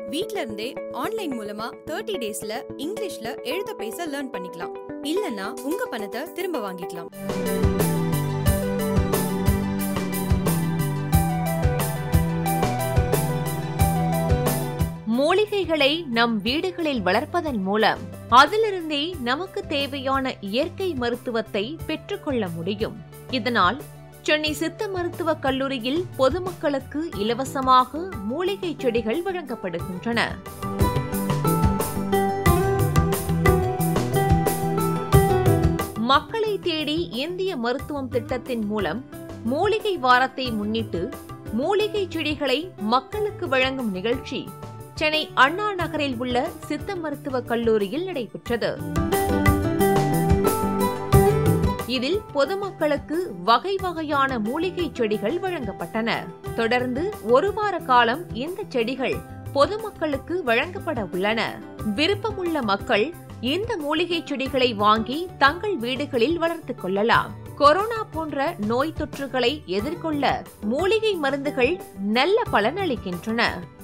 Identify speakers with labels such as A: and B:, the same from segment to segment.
A: வீட்ல இருந்தே ஆன்லைன் மூலமா தேர்ட்டி டேஸ்ல இங்கிலீஷ்ல எழுத பேச லேர்ன் பண்ணிக்கலாம் இல்லனா உங்க பணத்தை திரும்ப வாங்கிக்கலாம்
B: மூலிகைகளை நம் வீடுகளில் வளர்ப்பதன் மூலம் அதிலிருந்தே நமக்கு தேவையான இயற்கை மருத்துவத்தை பெற்றுக்கொள்ள முடியும் இதனால் சென்னை சித்த மருத்துவக் கல்லூரியில் பொதுமக்களுக்கு இலவசமாக மூலிகை செடிகள் வழங்கப்படுகின்றன மக்களை தேடி இந்திய மருத்துவம் திட்டத்தின் மூலம் மூலிகை வாரத்தை முன்னிட்டு மூலிகை செடிகளை மக்களுக்கு வழங்கும் நிகழ்ச்சி சென்னை அண்ணா நகரில் உள்ள சித்த மருத்துவக் கல்லூரியில் நடைபெற்றது இதில் பொதுமக்களுக்கு வகை வகையான மூலிகை செடிகள் வழங்கப்பட்டன தொடர்ந்து ஒரு வார காலம் இந்த செடிகள் பொதுமக்களுக்கு வழங்கப்பட உள்ளன விருப்பமுள்ள மக்கள் இந்த மூலிகை செடிகளை வாங்கி தங்கள் வீடுகளில் வளர்த்துக் கொள்ளலாம் கொரோனா போன்ற நோய் தொற்றுகளை எதிர்கொள்ள மூலிகை மருந்துகள் நல்ல பலன் அளிக்கின்றன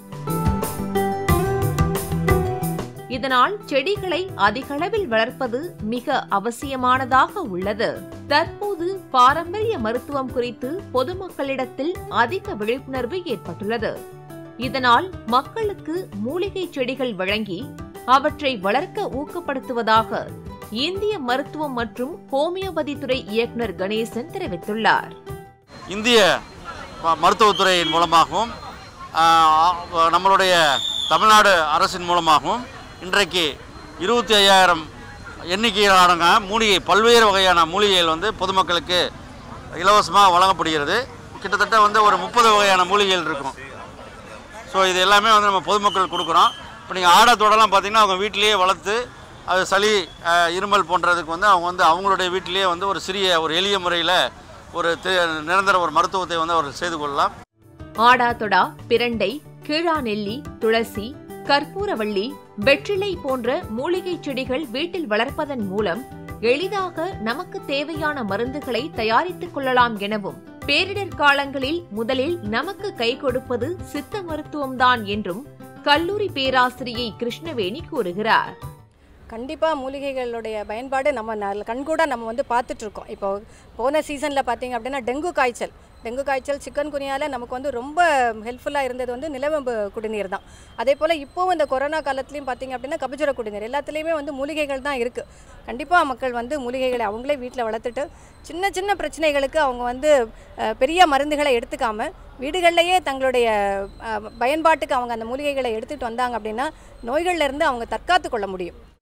B: இதனால் செடிகளை அதிகளவில் வளர்ப்பது மிக அவசியமானதாக உள்ளது தற்போது பாரம்பரிய மருத்துவம் குறித்து பொதுமக்களிடத்தில் அதிக விழிப்புணர்வு ஏற்பட்டுள்ளது இதனால் மக்களுக்கு மூலிகை செடிகள் வழங்கி அவற்றை வளர்க்க ஊக்கப்படுத்துவதாக இந்திய மருத்துவம் மற்றும் ஹோமியோபதி துறை இயக்குநர் கணேசன் தெரிவித்துள்ளார்
C: இந்திய ம- மருத்துவத்துறையின் மூலமாகவும் ஆஹ், நம்மளுடைய தமிழ்நாடு அரசின் மூலமாகவும் இன்றைக்கு இருபத்தி ஐயாயிரம் எண்ணிக்கையிலான மூலிகை பல்வேறு வகையான மூலிகைகள் வந்து பொதுமக்களுக்கு இலவசமாக வழங்கப்படுகிறது கிட்டத்தட்ட வந்து ஒரு முப்பது வகையான மூலிகைகள் இருக்கும் ஸோ இது எல்லாமே வந்து நம்ம பொதுமக்கள் கொடுக்குறோம் இப்போ நீங்கள் ஆடத்தோடலாம் பார்த்தீங்கன்னா அவங்க வீட்டிலேயே வளர்த்து அது சளி ஆஹ், இருமல் போன்றதுக்கு வந்து அவங்க வந்து அவங்களுடைய வீட்டிலேயே வந்து ஒரு சிறிய ஒரு எளிய முறையில் ஒரு தி- நிரந்தர ஒரு மருத்துவத்தை வந்து அவர் செய்து கொள்ளலாம்
B: ஆடாதொடா பிரண்டை கீழாநெல்லி துளசி கற்பூரவள்ளி வெற்றிலை போன்ற மூலிகை செடிகள் வீட்டில் வளர்ப்பதன் மூலம் எளிதாக நமக்கு தேவையான மருந்துகளை தயாரித்துக் கொள்ளலாம் எனவும் பேரிடர் காலங்களில் முதலில் நமக்கு கை கொடுப்பது சித்த மருத்துவம்தான் என்றும் கல்லூரி பேராசிரியை கிருஷ்ணவேணி கூறுகிறார்
D: கண்டிப்பாக மூலிகைகளுடைய பயன்பாடு நம்ம நல்- கண்கூட நம்ம வந்து பார்த்துட்ருக்கோம் இப்போ போன சீசனில் பார்த்தீங்க அப்படின்னா டெங்கு காய்ச்சல் டெங்கு காய்ச்சல் சிக்கன் குனியால் நமக்கு வந்து ரொம்ப ஹெல்ப்ஃபுல்லாக இருந்தது வந்து நிலவேம்பு குடிநீர் தான் அதே போல் இப்போவும் இந்த கொரோனா காலத்துலையும் பார்த்தீங்க அப்படின்னா கபஜுர குடிநீர் எல்லாத்துலேயுமே வந்து மூலிகைகள் தான் இருக்குது கண்டிப்பாக மக்கள் வந்து மூலிகைகளை அவங்களே வீட்டில் வளர்த்துட்டு சின்ன சின்ன பிரச்சனைகளுக்கு அவங்க வந்து அஹ், பெரிய மருந்துகளை எடுத்துக்காம வீடுகள்லையே தங்களுடைய அஹ், பயன்பாட்டுக்கு அவங்க அந்த மூலிகைகளை எடுத்துகிட்டு வந்தாங்க அப்படின்னா நோய்கள்ல இருந்து அவங்க தற்காத்து கொள்ள முடியும்